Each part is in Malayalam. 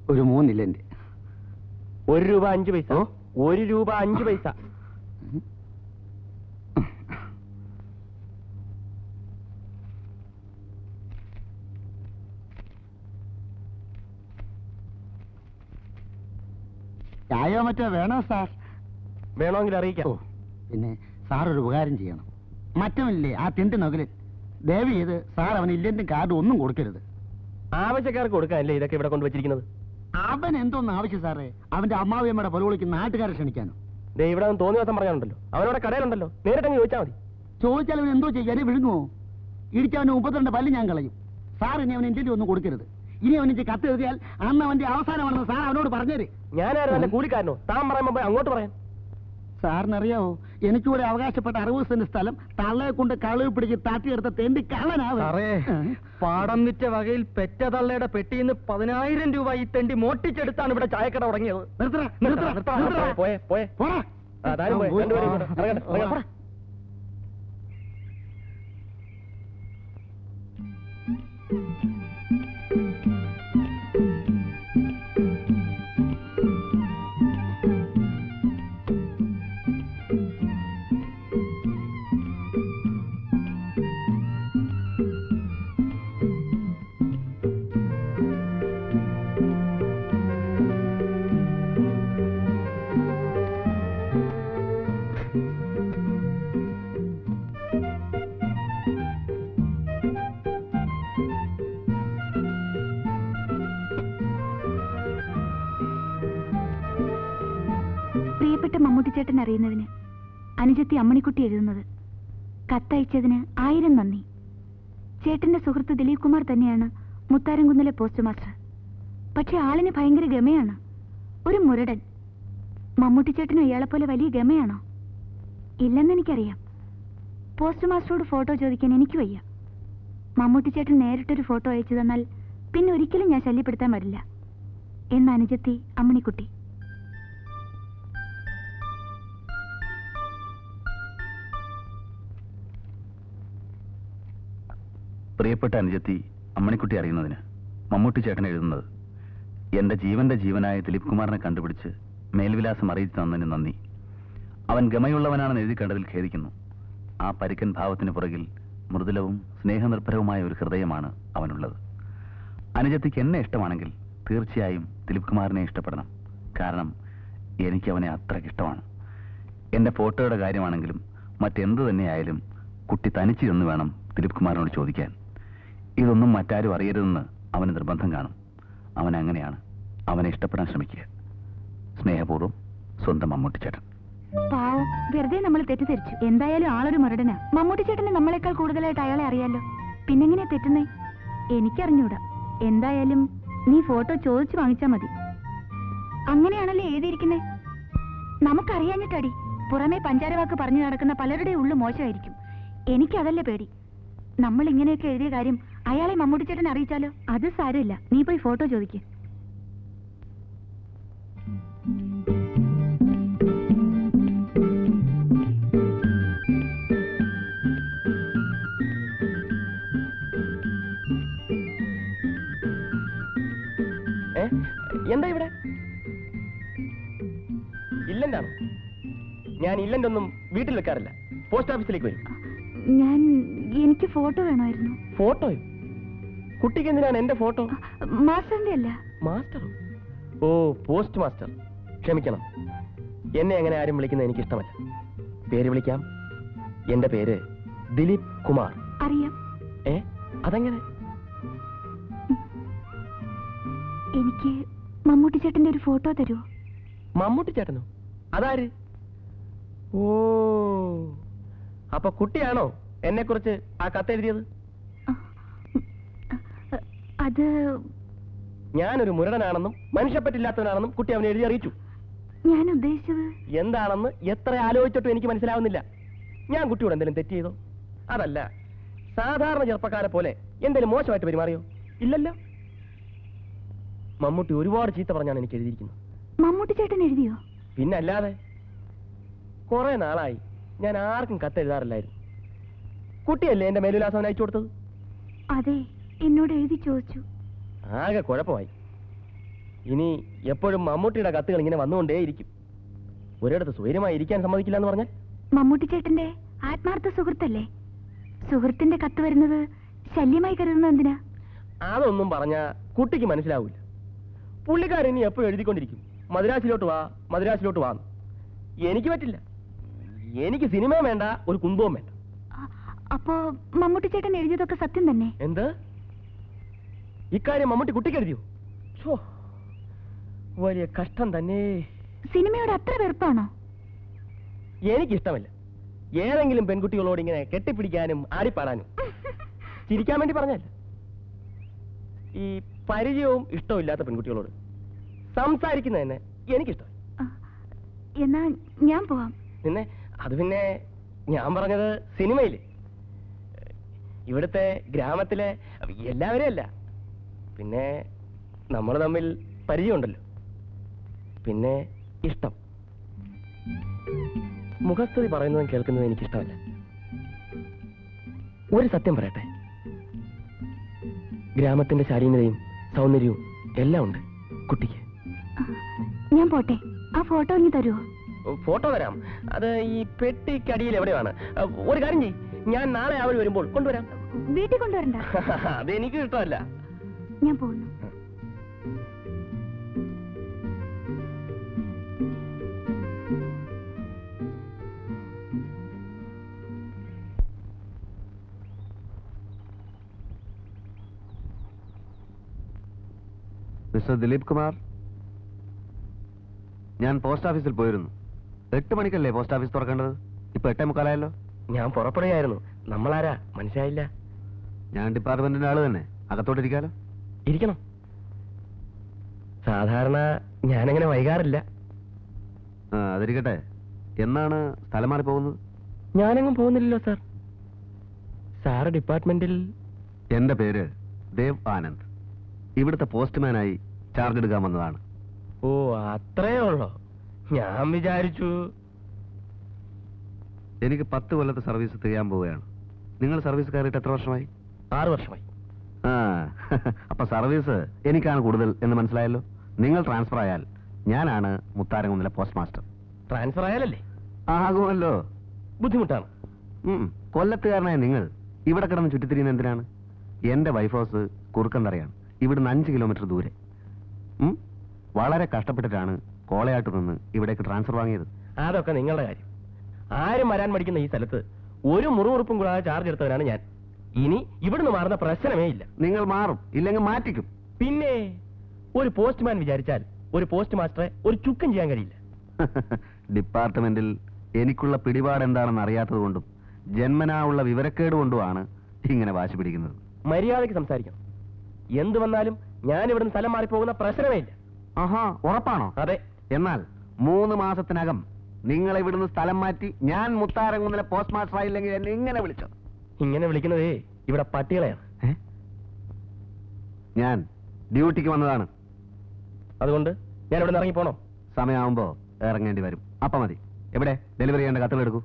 ഒരു മൂന്നില്ലെന്റെ ഒരു രൂപ അഞ്ച് പൈസ ഒരു രൂപ അഞ്ച് പൈസ ചായയോ മറ്റോ വേണോ സാർ വേണമെങ്കിൽ അറിയിക്കാം ഓ പിന്നെ സാർ ഒരു ഉപകാരം ചെയ്യണം മറ്റവനില്ലേ ആ തിണ്ടി നകലിൽ ദയവ് ചെയ്ത് സാർ അവന് ഇല്ലെന്റെ കാർഡ് ഒന്നും കൊടുക്കരുത് ആവശ്യക്കാർക്ക് കൊടുക്കാനല്ലേ ഇതൊക്കെ ഇവിടെ കൊണ്ടുവച്ചിരിക്കുന്നത് അവൻ എന്തോന്ന് ആവശ്യം സാറേ അവന്റെ അമ്മാവിയമ്മയുടെ പൊലവിളിക്ക് നാട്ടുകാരെ ക്ഷണിക്കാനോ ദേ ഇവിടെ അവൻ തോന്നിയ ദിവസം പറഞ്ഞാലുണ്ടല്ലോ അവനവിടെ കടയിലുണ്ടല്ലോ നേരിട്ടങ്ങ് ചോദിച്ചാൽ മതി ചോദിച്ചാൽ അവൻ എന്തോ ചെയ്യാൻ വിഴുങ്ങുമോ ഇടിച്ചവന് മുപ്പത്തിരണ്ട് പല്ല് ഞാൻ കളയും സാർ ഇനി അവൻ ഇന്ത്യയിൽ ഒന്നും കൊടുക്കരുത് ഇനി അവൻ എനിക്ക് കത്ത് എഴുതിയാൽ അന്ന് അവന്റെ അവസാനമാണെന്ന് സാർ അവനോട് പറഞ്ഞേര് ഞാനാരും എന്റെ കൂലിക്കാരനോ താൻ പറയുമ്പോ പോയി അങ്ങോട്ട് പറയാൻ സാറിനറിയാവോ എനിക്കൂടെ അവകാശപ്പെട്ട അറുപത് സെന്റ് സ്ഥലം തള്ളയെ കൊണ്ട് കളവ് പിടിച്ച് താട്ടിയെടുത്ത തെണ്ടി കള്ളനാവ് സാറേ പാടം വിറ്റ വകയിൽ പെറ്റ തള്ളയുടെ പെട്ടിന്ന് പതിനായിരം രൂപ ഈ തെണ്ടി മോട്ടിച്ചെടുത്താണ് ഇവിടെ ചായക്കട തുടങ്ങിയത് നിർത്തടാ, നിർത്തടാ, നിർത്തടാ, നിർത്തടാ. പോയെ പോയെ പോടാ. ആ, താനും പോയെ. രണ്ടുപേരും ഇങ്ങോട്ട്. ഇറങ്ങട്ടെ, ഇറങ്ങട്ടെ. പോടാ. പ്രിയപ്പെട്ട മമ്മൂട്ടിച്ചേട്ടൻ അറിയുന്നതിന് അനുജത്തി അമ്മണിക്കുട്ടി എഴുതുന്നത് കത്തയച്ചതിന് ആയിരം നന്ദി ചേട്ടന്റെ സുഹൃത്ത് ദിലീപ് കുമാർ തന്നെയാണ് മുത്താരംകുന്നിലെ പോസ്റ്റ് മാസ്റ്റർ പക്ഷെ ആളിന് ഭയങ്കര ഗമയാണ് ഒരു മുരടൻ മമ്മൂട്ടിച്ചേട്ടനും ഇയാളെപ്പോലെ വലിയ ഗമയാണോ ഇല്ലെന്ന് എനിക്കറിയാം പോസ്റ്റ് മാസ്റ്ററോട് ഫോട്ടോ ചോദിക്കാൻ എനിക്ക് വയ്യ മമ്മൂട്ടിച്ചേട്ടൻ നേരിട്ടൊരു ഫോട്ടോ അയച്ചു തന്നാൽ പിന്നെ ഒരിക്കലും ഞാൻ ശല്യപ്പെടുത്താൻ വരില്ല എന്ന് അനുജത്തി അമ്മണിക്കുട്ടി പ്രിയപ്പെട്ട അനുജത്തി അമ്മണിക്കുട്ടി അറിയുന്നതിന് മമ്മൂട്ടി ചേട്ടൻ എഴുതുന്നത് എന്റെ ജീവന്റെ ജീവനായ ദിലീപ് കുമാറിനെ കണ്ടുപിടിച്ച് മേൽവിലാസം അറിയിച്ചു തന്നതിന് നന്ദി അവൻ ഗമയുള്ളവനാണെന്ന് എഴുതി കണ്ടതിൽ ഖേദിക്കുന്നു ആ പരിക്കൻ ഭാവത്തിന് പുറകിൽ മൃദുലവും സ്നേഹനിർഭരവുമായ ഒരു ഹൃദയമാണ് അവനുള്ളത് അനുജത്തിക്ക് എന്നെ ഇഷ്ടമാണെങ്കിൽ തീർച്ചയായും ദിലീപ് കുമാറിനെ ഇഷ്ടപ്പെടണം കാരണം എനിക്ക് അവനെ അത്രയ്ക്കിഷ്ടമാണ് എന്റെ ഫോട്ടോയുടെ കാര്യമാണെങ്കിലും മറ്റെന്ത് തന്നെയായാലും കുട്ടി തനിച്ചു എന്ന് വേണം ദിലീപ് കുമാറിനോട് ചോദിക്കാൻ ഇതൊന്നും മറ്റാരും അറിയരുതെന്ന് അവന് നിർബന്ധം കാണും അവൻ അങ്ങനെയാണ് അവനെ ഇഷ്ടപ്പെടാൻ ശ്രമിക്കുക സ്നേഹപൂർവ്വം സ്വന്തം മമ്മൂട്ടിച്ചേട്ടൻ പാവം വെറുതെ നമ്മൾ തെറ്റിദ്ധരിച്ചു എന്തായാലും ആളൊരു മുരടനാ മമ്മൂട്ടി ചേട്ടന് നമ്മളെക്കാൾ കൂടുതലായിട്ട് അയാളെ അറിയാലോ പിന്നെങ്ങനെയാ തെറ്റുന്നേ എനിക്കറിഞ്ഞൂടാ എന്തായാലും നീ ഫോട്ടോ ചോദിച്ചു വാങ്ങിച്ചാ മതി അങ്ങനെയാണല്ലോ എഴുതിയിരിക്കുന്നേ നമുക്കറിയാഞ്ഞിട്ടടി പുറമെ പഞ്ചാരവാക്ക് പറഞ്ഞു നടക്കുന്ന പലരുടെ ഉള്ളു മോശമായിരിക്കും എനിക്കതല്ലേ പേടി നമ്മൾ ഇങ്ങനെയൊക്കെ എഴുതിയ കാര്യം അയാളെ മമ്മൂട്ടി ചേട്ടൻ അറിയിച്ചാലോ അത് സാരമില്ല നീ പോയി ഫോട്ടോ ചോദിക്ക് ഏ എന്താ ഇവിടെ ഇല്ലന്റാണോ ഞാൻ ഇല്ലൻ്റൊന്നും വീട്ടിൽ വെക്കാറില്ല പോസ്റ്റ് ഓഫീസിലേക്ക് വരും ഞാൻ എനിക്ക് ഫോട്ടോ വേണമായിരുന്നു ഫോട്ടോയോ കുട്ടിക്ക് എന്തിനാണ് എന്റെ ഫോട്ടോ മാസ്റ്ററിന്റെ അല്ല മാസ്റ്റർ ഓ പോസ്റ്റ് മാസ്റ്റർ ക്ഷമിക്കണം എന്നെ അങ്ങനെ ആരും വിളിക്കുന്നത് എനിക്ക് ഇഷ്ടമല്ല പേര് വിളിക്കാം എന്റെ പേര് ദിലീപ് കുമാർ അറിയാം ഏ അതെങ്ങനെ എനിക്ക് മമ്മൂട്ടി ചേട്ടന്റെ ഒരു ഫോട്ടോ തരുമോ മമ്മൂട്ടി ചേട്ടനോ അതാര് ഓ അപ്പൊ കുട്ടിയാണോ എന്നെ കുറിച്ച് ആ കത്ത് എഴുതിയത് അത് ഞാനൊരു മുരടനാണെന്നും മനുഷ്യപ്പറ്റില്ലാത്തവനാണെന്നും കുട്ടി അവനെ എഴുതി അറിയിച്ചു ഞാൻ ഉദ്ദേശിച്ചത് എന്താണെന്ന് എത്ര ആലോചിച്ചിട്ടും എനിക്ക് മനസ്സിലാവുന്നില്ല ഞാൻ കുട്ടിയോട് എന്തെങ്കിലും തെറ്റ് ചെയ്തോ അതല്ല സാധാരണ ചെറുപ്പക്കാരെ പോലെ എന്തെങ്കിലും മോശമായിട്ട് പെരുമാറിയോ ഇല്ലല്ലോ മമ്മൂട്ടി ഒരുപാട് ചീത്ത പറഞ്ഞാണ് എനിക്ക് എഴുതിയിരിക്കുന്നത് മമ്മൂട്ടി ചേട്ടൻ എഴുതിയോ പിന്നെ അല്ലാതെ കുറെ നാളായി ഞാൻ ആർക്കും കത്ത് എഴുതാറില്ലായിരുന്നു കുട്ടിയല്ലേ എന്റെ മേലുലാസം അയച്ചു കൊടുത്തത് അതെ എന്നോട് എഴുതി ചോദിച്ചു ആകെ കുഴപ്പമായി ഇനി എപ്പോഴും മമ്മൂട്ടിയുടെ കത്തുകൾ ഇങ്ങനെ വന്നുകൊണ്ടേയിരിക്കും ഒരിടത്ത് സ്വൈര്യമായി ഇരിക്കാൻ സമ്മതിക്കില്ല എന്ന് പറഞ്ഞാൽ മമ്മൂട്ടി ചേട്ടന്റെ ആത്മാർത്ഥ സുഹൃത്തല്ലേ സുഹൃത്തിന്റെ കത്ത് വരുന്നത് ശല്യമായി കരുതുന്നത് എന്തിനാ അതൊന്നും പറഞ്ഞ കുട്ടിക്ക് മനസ്സിലാവില്ല പുള്ളിക്കാരൻ ഇനി എപ്പോഴും എഴുതിക്കൊണ്ടിരിക്കും മദ്രാസിലോട്ട് വാ മദ്രാസിലോട്ട് വാ എനിക്ക് പറ്റില്ല എനിക്ക് സിനിമയും വേണ്ട ഒരു കുന്തവും വേണ്ട അ- അപ്പോ മമ്മൂട്ടി ചേട്ടൻ എഴുതിയതൊക്കെ സത്യം തന്നെ എന്ത് ഇക്കാര്യം മമ്മൂട്ടി കുട്ടിക്ക് എഴുതിയോ ഛോ, വലിയ കഷ്ടം തന്നെ സിനിമയോട് അത്ര വെറുപ്പാണോ എനിക്കിഷ്ടമല്ല ഏതെങ്കിലും പെൺകുട്ടികളോട് ഇങ്ങനെ കെട്ടിപ്പിടിക്കാനും ആടിപ്പാടാനും ചിരിക്കാൻ വേണ്ടി പറഞ്ഞല്ല ഈ പരിചയവും ഇഷ്ടമില്ലാത്ത പെൺകുട്ടികളോട് സംസാരിക്കുന്നത് തന്നെ എനിക്കിഷ്ടം ആ, എന്നാ ഞാൻ പോവാം പിന്നെ അത് പിന്നെ ഞാൻ പറഞ്ഞത് സിനിമയില് ഇവിടുത്തെ ഗ്രാമത്തിലെ എല്ലാവരും അല്ല പിന്നെ നമ്മൾ തമ്മിൽ പരിചയമുണ്ടല്ലോ പിന്നെ ഇഷ്ടം മുഖസ്തുതി പറയുന്നതും കേൾക്കുന്നതും എനിക്കിഷ്ടമല്ല ഒരു സത്യം പറയട്ടെ ഗ്രാമത്തിന്റെ ശാലീനതയും സൗന്ദര്യവും എല്ലാം ഉണ്ട് കുട്ടിക്ക് ആ, ഞാൻ പോട്ടെ ആ ഫോട്ടോ ഇനി തരുമോ ഫോട്ടോ തരാം അത് ഈ പെട്ടിക്കടിയിൽ എവിടെയാണ് ഒരു കാര്യം ചെയ്യ് ഞാൻ നാളെ അവർ വരുമ്പോൾ കൊണ്ടുവരാം വീട്ടിൽ കൊണ്ടുവരണ്ട അത് എനിക്ക് ഇഷ്ടമല്ല ഞാൻ പോകുന്നു മിസ്റ്റർ ദിലീപ് കുമാർ ഞാൻ പോസ്റ്റ് ഓഫീസിൽ പോയിരുന്നു എട്ട് മണിക്കല്ലേ പോസ്റ്റ് ഓഫീസ് തുറക്കേണ്ടത് ഇപ്പൊ എട്ടേ മുക്കാലായല്ലോ ഞാൻ പുറപ്പെടുകയായിരുന്നു നമ്മളാരാ മനസ്സിലായില്ല ഞാൻ ഡിപ്പാർട്ട്മെന്റിന്റെ ആള് തന്നെ അകത്തോട്ടിരിക്കാലോ ഇരിക്കണം സാധാരണ ഞാനങ്ങനെ വൈകാറില്ല ആ അതിരിക്കട്ടെ എന്നാണ് സ്ഥലം മാറി പോകുന്നത് ഞാനെങ്ങും പോകുന്നില്ലല്ലോ സാർ സാറ് ഡിപ്പാർട്ട്മെന്റിൽ എന്റെ പേര് ദേവ് ആനന്ദ് ഇവിടുത്തെ പോസ്റ്റ്മാനായി ചാർജ് എടുക്കാൻ വന്നതാണ് ഓ അത്രേ ഉള്ളോ ഞാൻ വിചാരിച്ചു എനിക്ക് പത്ത് കൊല്ലത്തെ സർവീസ് തികയാൻ പോവുകയാണ് നിങ്ങൾ സർവീസ് കയറിയിട്ട് എത്ര വർഷമായി ആറു വർഷമായി ആ അപ്പൊ സർവീസ് എനിക്കാണ് കൂടുതൽ എന്ന് മനസ്സിലായല്ലോ നിങ്ങൾ ട്രാൻസ്ഫർ ആയാൽ ഞാനാണ് മുത്താരംകുന്നിലെ പോസ്റ്റ് മാസ്റ്റർ ട്രാൻസ്ഫർ ആയാലല്ലേ ആകുമല്ലോ ബുദ്ധിമുട്ടാണ് ഉം. കൊല്ലത്തുകാരനായ നിങ്ങൾ ഇവിടെ കിടന്ന് ചുറ്റിത്തിരിയുന്ന എന്തിനാണ് എന്റെ വൈഫ് ഹൗസ് കുറുക്കന്തറയാണ് ഇവിടുന്ന് അഞ്ച് കിലോമീറ്റർ ദൂരെ ഉം. വളരെ കഷ്ടപ്പെട്ടിട്ടാണ് കോളയാട്ട് നിന്ന് ഇവിടേക്ക് ട്രാൻസ്ഫർ വാങ്ങിയത് അതൊക്കെ നിങ്ങളുടെ കാര്യം ആരും വരാൻ മടിക്കുന്ന ഈ സ്ഥലത്ത് ഒരു മുറിവുറുപ്പും കൂടാതെ ചാർജ് എടുത്തവനാണ് ഞാൻ ഇനി ഇവിടുന്ന് മാറുന്ന പ്രശ്നമേ ഇല്ല നിങ്ങൾ മാറും ഇല്ലെങ്കിൽ മാറ്റിക്കും പിന്നെ ഒരു പോസ്റ്റ്മാൻ വിചാരിച്ചാൽ ഒരു പോസ്റ്റ് മാസ്റ്ററെ ഒരു ചുക്കും ചെയ്യാൻ കഴിയില്ല ഡിപ്പാർട്ട്മെന്റിൽ എനിക്കുള്ള പിടിപാട് എന്താണെന്ന് അറിയാത്തത് കൊണ്ടും ജന്മനാ ഉള്ള വിവരക്കേട് കൊണ്ടുമാണ് ഇങ്ങനെ വാശി പിടിക്കുന്നത് മര്യാദയ്ക്ക് സംസാരിക്കണം എന്ത് വന്നാലും ഞാൻ ഇവിടുന്ന് സ്ഥലം മാറിപ്പോകുന്ന പ്രശ്നമേ ഇല്ല ആഹാ ഉറപ്പാണോ അതെ എന്നാൽ മൂന്ന് മാസത്തിനകം നിങ്ങൾ ഇവിടുന്ന് സ്ഥലം മാറ്റി ഞാൻ മുത്താരംകുന്നിലെ പോസ്റ്റ് മാസ്റ്റർ ആയില്ലെങ്കിൽ എന്നെ ഇങ്ങനെ വിളിച്ചോ ഇങ്ങനെ വിളിക്കുന്നതേ ഇവിടെ പട്ടികളെയാണ് ഏ? ഞാൻ ഡ്യൂട്ടിക്ക് വന്നതാണ് അതുകൊണ്ട് ഞാൻ ഇവിടെ നിന്ന് ഇറങ്ങി പോണോ സമയമാകുമ്പോ ഇറങ്ങേണ്ടി വരും അപ്പൊ മതി എവിടെ ഡെലിവറി ചെയ്യേണ്ട കത്തുകൾ എടുക്കൂ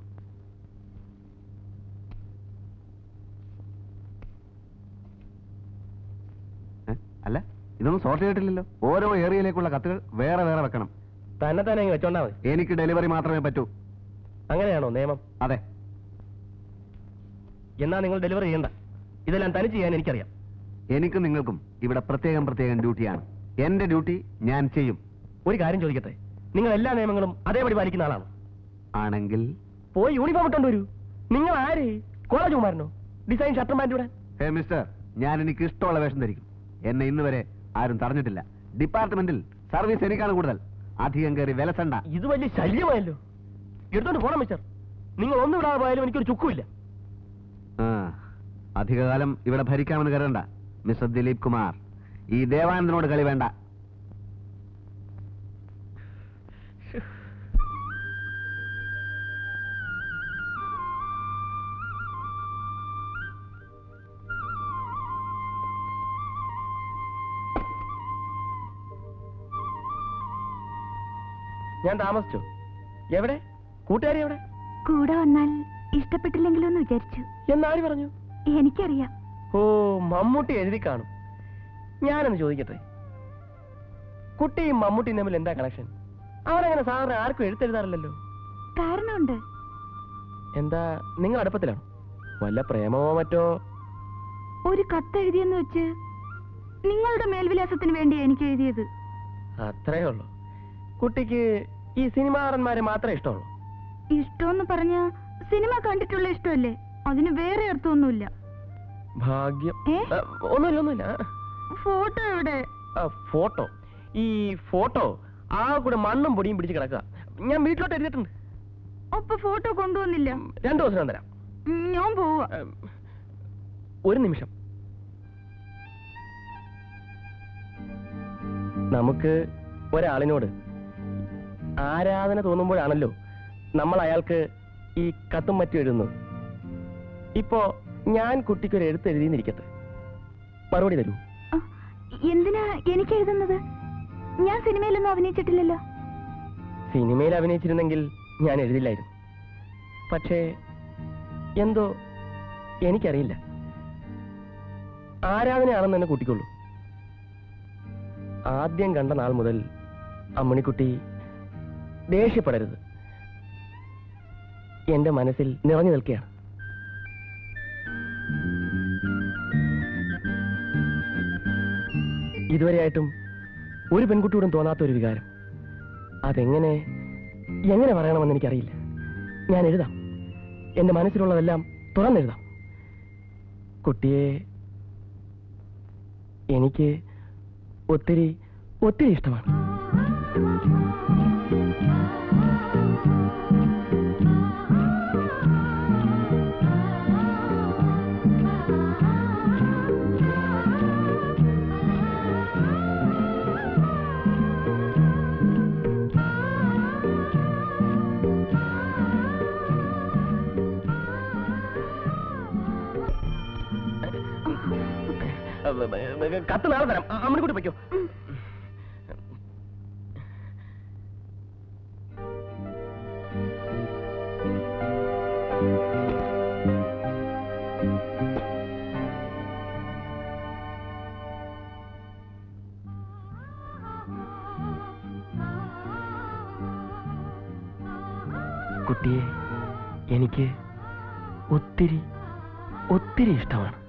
ഏ? അല്ല ഇതൊന്നും സോർട്ട് ചെയ്തിട്ടില്ലല്ലോ ഓരോ ഏരിയയിലേക്കുള്ള കത്തുകൾ വേറെ വേറെ വെക്കണം തന്നെ തന്നെ അങ്ങ് വെച്ചോണ്ടാ മതി എനിക്ക് ഡെലിവറി മാത്രമേ പറ്റൂ അങ്ങനെയാണോ നിയമം അതെ എന്നാ നിങ്ങൾ ഡെലിവറി ചെയ്യണ്ട ഇതെല്ലാം തനിച്ച് ചെയ്യാൻ എനിക്കറിയാം എനിക്കും നിങ്ങൾക്കും ഇവിടെ പ്രത്യേകം പ്രത്യേകം ഡ്യൂട്ടിയാണ് എന്റെ ഡ്യൂട്ടി ഞാൻ ചെയ്യും ഒരു കാര്യം ചോദിക്കട്ടെ നിങ്ങൾ എല്ലാ നിയമങ്ങളും അതേപടി പാലിക്കുന്ന ആളാണോ ആണെങ്കിൽ പോയി യൂണിഫോം ഇട്ടോണ്ട് വരൂ നിങ്ങൾ ആര് കോളേജ് കുമാരനോ ഡിസൈൻ ഷർട്ടും പാൻറ്റും ഇവിടെ ഹേ മിസ്റ്റർ ഞാൻ എനിക്ക് ഇഷ്ടമുള്ള വേഷം ധരിക്കും എന്നെ ഇന്ന് വരെ ആരും തടഞ്ഞിട്ടില്ല ഡിപ്പാർട്ട്മെന്റിൽ സർവീസ് എനിക്കാണ് കൂടുതൽ അധികം കയറി വിലസണ്ട ഇത് വലിയ ശല്യമായല്ലോ എടുത്തോണ്ട് പോണം മിസ്റ്റർ നിങ്ങൾ ഒന്നും വിടാതെ പോയാലും എനിക്കൊരു ചുക്കുമില്ല ആ അധികകാലം ഇവിടെ ഭരിക്കാമെന്ന് കരുതണ്ട മിസ്റ്റർ ദിലീപ് കുമാർ ഈ ദേവാനന്ദനോട് കളി വേണ്ട ഞാൻ താമസിച്ചോ എവിടെ കൂട്ടുകാരി എവിടെ കൂടെ വന്നാൽ ഇഷ്ടപ്പെട്ടില്ലെങ്കിലോ എന്ന് വിചാരിച്ചു എന്നാര് പറഞ്ഞു എനിക്കറിയാം ഓ മമ്മൂട്ടി എഴുതി കാണും ഞാനൊന്ന് ചോദിക്കട്ടെ കുട്ടിയും മമ്മൂട്ടിയും തമ്മിൽ എന്താ കണക്ഷൻ അവരങ്ങനെ സാറിന് ആർക്കും എഴുത്തെഴുതാറില്ലല്ലോ കാരണമുണ്ട് എന്താ നിങ്ങൾ അടുപ്പത്തിലാണോ വല്ല പ്രേമമോ മറ്റോ ഒരു കത്ത് എഴുതിയെന്ന് വെച്ച് നിങ്ങളുടെ മേൽവിലാസത്തിന് വേണ്ടി എനിക്ക് എഴുതിയത് അത്രേ ഉള്ളൂ കുട്ടിക്ക് ഈ സിനിമാറന്മാരെ മാത്രമേ ഇഷ്ടമുള്ളൂ ഇഷ്ടമെന്ന് പറഞ്ഞ സിനിമ കണ്ടിട്ടുള്ള ഇഷ്ടമല്ലേ അതിന് വേറെ അർത്ഥമൊന്നുമില്ല ഭാഗ്യം ഏ? ആ, ഒന്നുമില്ല ഒന്നുമില്ല ഫോട്ടോ എവിടെ ആ, ഫോട്ടോ ഈ ഫോട്ടോ ആ കൂടെ മണ്ണും പൊടിയും പിടിച്ച് കിടക്കുക ഞാൻ വീട്ടിലോട്ട് എഴുതിയിട്ടുണ്ട് അപ്പൊ ഫോട്ടോ കൊണ്ടുവന്നില്ല രണ്ടു ദിവസം ഞാൻ തരാം ഉം, ഞാൻ പോവാ ഉം, ഒരു നിമിഷം നമുക്ക് ഒരാളിനോട് ആരാധന തോന്നുമ്പോഴാണല്ലോ നമ്മൾ അയാൾക്ക് ഈ കത്തും മറ്റും എഴുതുന്നത് ഇപ്പോ ഞാൻ കുട്ടിക്ക് ഒരു എഴുത്ത് എഴുതിയിരിക്കട്ടെ മറുപടി തരൂ ആ, എന്തിനാ എനിക്ക് എഴുതുന്നത് ഞാൻ സിനിമയിലൊന്നും അഭിനയിച്ചിട്ടില്ലല്ലോ സിനിമയിൽ അഭിനയിച്ചിരുന്നെങ്കിൽ ഞാൻ എഴുതില്ലായിരുന്നു പക്ഷേ എന്തോ എനിക്കറിയില്ല ആരാധനയാണെന്ന് തന്നെ കൂട്ടിക്കൊള്ളൂ ആദ്യം കണ്ട നാൾ മുതൽ അമ്മണിക്കുട്ടി ദേഷ്യപ്പെടരുത് എന്റെ മനസ്സിൽ നിറഞ്ഞു നിൽക്കുകയാണ് ഇതുവരെയായിട്ടും ഒരു പെൺകുട്ടിയോടും തോന്നാത്ത ഒരു വികാരം അതെങ്ങനെ എങ്ങനെ പറയണമെന്ന് എനിക്കറിയില്ല ഞാൻ എഴുതാം എന്റെ മനസ്സിലുള്ളതെല്ലാം തുറന്നെഴുതാം കുട്ടിയെ എനിക്ക് ഒത്തിരി ഒത്തിരി ഇഷ്ടമാണ് കത്ത് നാളെ തരാം അമ്മണിക്കുട്ടി പറ്റോ കുട്ടിയെ എനിക്ക് ഒത്തിരി ഒത്തിരി ഇഷ്ടമാണ്